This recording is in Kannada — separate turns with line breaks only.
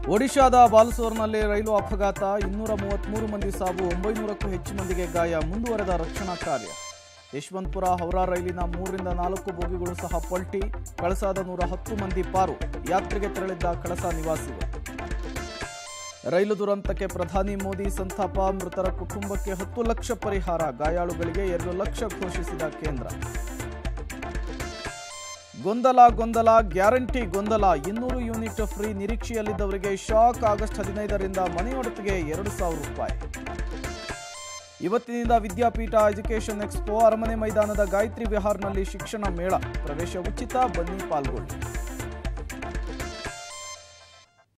ಒಡಿಶಾದ ಬಾಲಸೋರ್ನಲ್ಲಿ ರೈಲು ಅಪಘಾತ ಇನ್ನೂರ ಮೂವತ್ಮೂರು ಮಂದಿ ಸಾವು ಒಂಬೈನೂರಕ್ಕೂ ಹೆಚ್ಚು ಮಂದಿಗೆ ಗಾಯ ಮುಂದುವರೆದ ರಕ್ಷಣಾ ಕಾರ್ಯ ಯಶವಂತಪುರ ಹೌರಾ ರೈಲಿನ ಮೂರರಿಂದ ನಾಲ್ಕು ಬೋಗಿಗಳು ಸಹ ಪಲ್ಟಿ ಕಳಸಾದ ನೂರ ಹತ್ತು ಮಂದಿ ಪಾರು ಯಾತ್ರೆಗೆ ತೆರಳಿದ್ದ ಕಳಸ ನಿವಾಸಿಗಳು ರೈಲು ದುರಂತಕ್ಕೆ ಪ್ರಧಾನಿ ಮೋದಿ ಸಂತಾಪ ಮೃತರ ಕುಟುಂಬಕ್ಕೆ ಹತ್ತು ಲಕ್ಷ ಪರಿಹಾರ ಗಾಯಾಳುಗಳಿಗೆ ಎರಡು ಲಕ್ಷ ಘೋಷಿಸಿದ ಕೇಂದ್ರ ಗೊಂದಲ ಗೊಂದಲ ಗ್ಯಾರಂಟಿ ಗೊಂದಲ ಇನ್ನೂರು ಯೂನಿಟ್ ಫ್ರೀ ನಿರೀಕ್ಷೆಯಲ್ಲಿದ್ದವರಿಗೆ ಶಾಕ್ ಆಗಸ್ಟ್ ಹದಿನೈದರಿಂದ ಮನೆಯೊಡತಿಗೆ ಎರಡು ಸಾವಿರ ರೂಪಾಯಿ ಇವತ್ತಿನಿಂದ ವಿದ್ಯಾಪೀಠ ಎಜುಕೇಷನ್ ಎಕ್ಸ್ಪೋ ಅರಮನೆ ಮೈದಾನದ ಗಾಯತ್ರಿ ವಿಹಾರ್ನಲ್ಲಿ ಶಿಕ್ಷಣ ಮೇಳ ಪ್ರವೇಶ ಉಚಿತ ಬನ್ನಿ ಪಾಲ್ಗೊಳ್ಳಿ